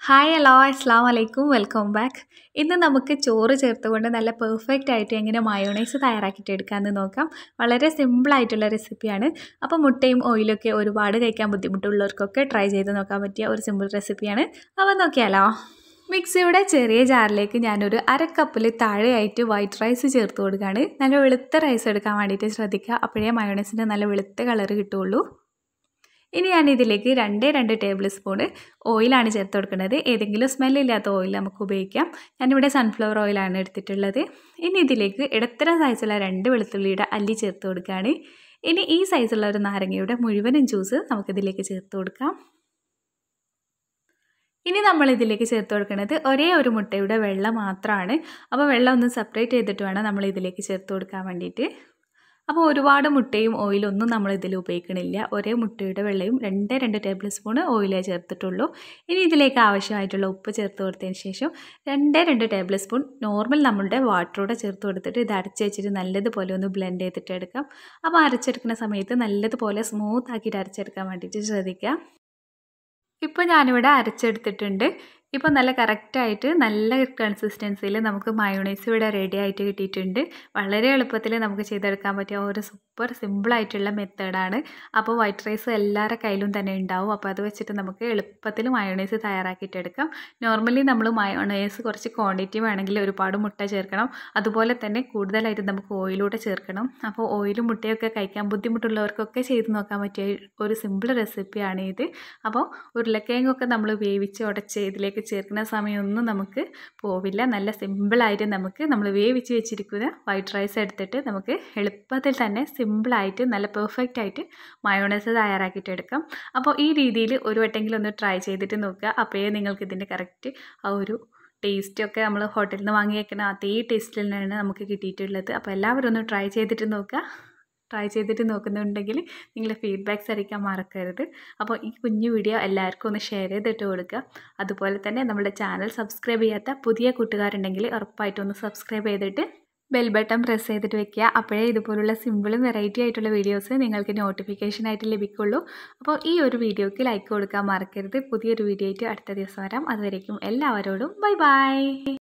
hi hello അസ്സാം വലൈക്കും welcome back ഇന്ന് നമുക്ക് ചോറ് ചേർത്തുകൊണ്ട് നല്ല പെർഫെക്റ്റ് ആയിട്ട് എങ്ങനെ മയോണൈസ് തയ്യാറാക്കിയിട്ട് എടുക്കാമെന്ന് നോക്കാം വളരെ സിമ്പിളായിട്ടുള്ള റെസിപ്പിയാണ് അപ്പോൾ മുട്ടയും ഓയിലൊക്കെ ഒരുപാട് കഴിക്കാൻ ബുദ്ധിമുട്ടുള്ളവർക്കൊക്കെ ട്രൈ ചെയ്ത് നോക്കാൻ പറ്റിയ ഒരു സിമ്പിൾ റെസിപ്പിയാണ് അപ്പോൾ നോക്കിയാലോ മിക്സിയുടെ ചെറിയ ജാറിലേക്ക് ഞാനൊരു അര കപ്പിൽ താഴെയായിട്ട് വൈറ്റ് റൈസ് ചേർത്ത് കൊടുക്കുകയാണ് നല്ല വെളുത്ത റൈസ് എടുക്കാൻ വേണ്ടിയിട്ട് ശ്രദ്ധിക്കുക അപ്പോഴേ മയോണൈസിൻ്റെ നല്ല വെളുത്ത കളർ കിട്ടുള്ളൂ ഇനി ഞാൻ ഇതിലേക്ക് രണ്ട് രണ്ട് ടേബിൾ സ്പൂൺ ഓയിലാണ് ചേർത്ത് കൊടുക്കുന്നത് ഏതെങ്കിലും സ്മെല്ലില്ലാത്ത ഓയിൽ നമുക്ക് ഉപയോഗിക്കാം ഞാനിവിടെ സൺഫ്ലവർ ഓയിലാണ് എടുത്തിട്ടുള്ളത് ഇനി ഇതിലേക്ക് ഇടത്തരം സൈസുള്ള രണ്ട് വെളുത്തുള്ളിയുടെ അല്ലി ചേർത്ത് കൊടുക്കുകയാണ് ഇനി ഈ സൈസുള്ള ഒരു നാരങ്ങയുടെ മുഴുവനും ജ്യൂസ് നമുക്കിതിലേക്ക് ചേർത്ത് കൊടുക്കാം ഇനി നമ്മൾ ഇതിലേക്ക് ചേർത്ത് കൊടുക്കുന്നത് ഒരേ ഒരു മുട്ടയുടെ വെള്ളം മാത്രമാണ് അപ്പോൾ വെള്ളം ഒന്ന് സെപ്പറേറ്റ് ചെയ്തിട്ട് വേണം നമ്മൾ ഇതിലേക്ക് ചേർത്ത് കൊടുക്കാൻ വേണ്ടിയിട്ട് അപ്പോൾ ഒരുപാട് മുട്ടയും ഓയിലും ഒന്നും നമ്മൾ ഇതിൽ ഉപയോഗിക്കണില്ല ഒരേ മുട്ടയുടെ വെള്ളയും രണ്ട് രണ്ട് ടേബിൾ സ്പൂൺ ഓയിലേ ചേർത്തിട്ടുള്ളൂ ഇനി ഇതിലേക്ക് ആവശ്യമായിട്ടുള്ള ഉപ്പ് ചേർത്ത് കൊടുത്തതിന് ശേഷം രണ്ട് രണ്ട് ടേബിൾ സ്പൂൺ നോർമൽ നമ്മളുടെ വാട്ടറൂടെ ചേർത്ത് കൊടുത്തിട്ട് ഇത് അരച്ച് വെച്ചിട്ട് നല്ലതുപോലെ ഒന്ന് ബ്ലെൻഡ് ചെയ്തിട്ട് എടുക്കാം അപ്പോൾ അരച്ചെടുക്കുന്ന സമയത്ത് നല്ലതുപോലെ സ്മൂത്ത് ആക്കിയിട്ട് അരച്ചെടുക്കാൻ വേണ്ടിയിട്ട് ശ്രദ്ധിക്കുക ഇപ്പോൾ ഞാനിവിടെ അരച്ചെടുത്തിട്ടുണ്ട് ഇപ്പോൾ നല്ല കറക്റ്റായിട്ട് നല്ല കൺസിസ്റ്റൻസിയിൽ നമുക്ക് മയോണൈസ് ഇവിടെ റെഡി ആയിട്ട് കിട്ടിയിട്ടുണ്ട് വളരെ എളുപ്പത്തിൽ നമുക്ക് ചെയ്തെടുക്കാൻ പറ്റിയ ഒരു സൂപ്പർ സിമ്പിളായിട്ടുള്ള മെത്തേഡാണ് അപ്പോൾ വൈറ്റ് റൈസ് എല്ലാവരുടെ കയ്യിലും തന്നെ ഉണ്ടാവും അപ്പോൾ അത് വെച്ചിട്ട് നമുക്ക് എളുപ്പത്തിൽ മയോണൈസ് തയ്യാറാക്കിയിട്ടെടുക്കാം നോർമലി നമ്മൾ മയോണൈസ് കുറച്ച് ക്വാണ്ടിറ്റി വേണമെങ്കിൽ ഒരുപാട് മുട്ട ചേർക്കണം അതുപോലെ തന്നെ കൂടുതലായിട്ട് നമുക്ക് ഓയിലൂടെ ചേർക്കണം അപ്പോൾ ഓയിലും മുട്ടയൊക്കെ കഴിക്കാൻ ബുദ്ധിമുട്ടുള്ളവർക്കൊക്കെ ചെയ്ത് നോക്കാൻ പറ്റിയ ഒരു സിമ്പിൾ റെസിപ്പിയാണ് ഇത് അപ്പോൾ ഉരുളക്കിഴങ്ങൊക്കെ നമ്മൾ വേവിച്ച് ഉടച്ച് ഇതിലേക്ക് ചേർക്കുന്ന സമയമൊന്നും നമുക്ക് പോവില്ല നല്ല സിമ്പിളായിട്ട് നമുക്ക് നമ്മൾ വേവിച്ച് വെച്ചിരിക്കുന്ന വൈറ്റ് റൈസ് എടുത്തിട്ട് നമുക്ക് എളുപ്പത്തിൽ തന്നെ സിമ്പിളായിട്ട് നല്ല പെർഫെക്റ്റ് ആയിട്ട് മയോണൈസ് തയ്യാറാക്കിയിട്ട് എടുക്കാം അപ്പോൾ ഈ രീതിയിൽ ഒരു വട്ടെങ്കിലും ഒന്ന് ട്രൈ ചെയ്തിട്ട് നോക്കുക അപ്പോഴേ നിങ്ങൾക്ക് ഇതിൻ്റെ കറക്റ്റ് ആ ഒരു ടേസ്റ്റൊക്കെ നമ്മൾ ഹോട്ടലിൽ നിന്ന് വാങ്ങി വെക്കുന്ന അതേ ടേസ്റ്റിൽ തന്നെയാണ് നമുക്ക് കിട്ടിയിട്ടുള്ളത് അപ്പോൾ എല്ലാവരും ഒന്ന് ട്രൈ ചെയ്തിട്ട് നോക്കുക ട്രൈ ചെയ്തിട്ട് നോക്കുന്നുണ്ടെങ്കിൽ നിങ്ങളുടെ ഫീഡ്ബാക്ക്സ് അറിയിക്കാൻ മറക്കരുത് അപ്പോൾ ഈ കുഞ്ഞു വീഡിയോ എല്ലാവർക്കും ഒന്ന് ഷെയർ ചെയ്തിട്ട് കൊടുക്കുക അതുപോലെ തന്നെ നമ്മുടെ ചാനൽ സബ്സ്ക്രൈബ് ചെയ്യാത്ത പുതിയ കൂട്ടുകാരുണ്ടെങ്കിൽ ഉറപ്പായിട്ടും ഒന്ന് സബ്സ്ക്രൈബ് ചെയ്തിട്ട് ബെൽ ബട്ടൺ പ്രസ് ചെയ്തിട്ട് വെക്കുക അപ്പോഴേ ഇതുപോലുള്ള സിമ്പിളും വെറൈറ്റി ആയിട്ടുള്ള വീഡിയോസ് നിങ്ങൾക്ക് നോട്ടിഫിക്കേഷൻ ആയിട്ട് ലഭിക്കുള്ളൂ അപ്പോൾ ഈ ഒരു വീഡിയോക്ക് ലൈക്ക് കൊടുക്കാൻ മറക്കരുത് പുതിയൊരു വീഡിയോ ആയിട്ട് അടുത്ത ദിവസം വരാം അതുവരേക്കും എല്ലാവരോടും ബൈ ബൈ